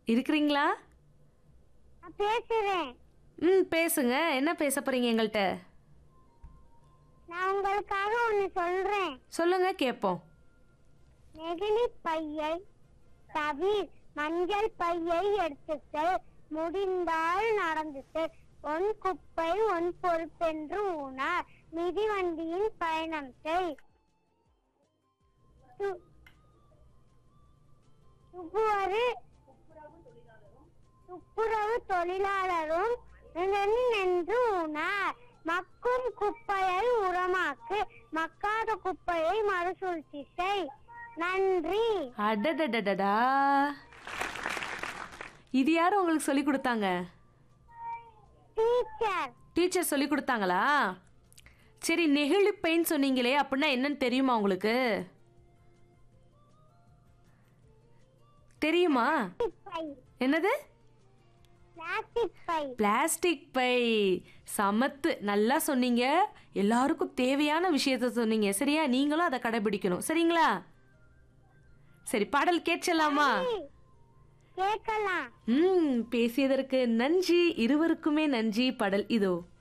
இருக்கிறீங்களா நான் பேசுறேன் ம் பேசுங்க என்ன பேச போறீங்க எங்கள்கிட்ட நான் உங்களுக்காக ஒண்ணு சொல்றேன் சொல்லுங்க கேட்போம் நெகிழி பையை தவிர் மஞ்சள் பையை எடுத்துக்கள் முடிந்தால் நடந்துட்டு ஒன் குப்பை ஒன் பொறுப்பென்று ஊனார் மிதிவண்டியின் பயணம் செய் து- துப்புவரு துப்புரவு தொழிலாளரும் நின்று ஊனார் மக்கும் குப்பையை உரமாக்கு மக்காத குப்பையை மறுசூழ்ச்சி செய் நன்றி அடடடடடா இது யாரும் உங்களுக்கு சொல்லி கொடுத்தாங்க டீச்சர் டீச்சர் சொல்லி கொடுத்தாங்களா சரி நெகிழிப்பைன்னு சொன்னீங்களே அப்படின்னா என்னன்னு தெரியுமா உங்களுக்கு தெரியுமா பை என்னது பிளாஸ்டிக் பை பிளாஸ்டிக் பை சமத்து நல்லா சொன்னீங்க எல்லாருக்கும் தேவையான விஷயத்த சொன்னீங்க சரியா நீங்களும் அதை கடைபிடிக்கணும் சரிங்களா சரி பாடல் கேட்கலாமா கேட்கலாம் ம் பேசியதற்கு நன்றி இருவருக்குமே நன்றி பாடல் இதோ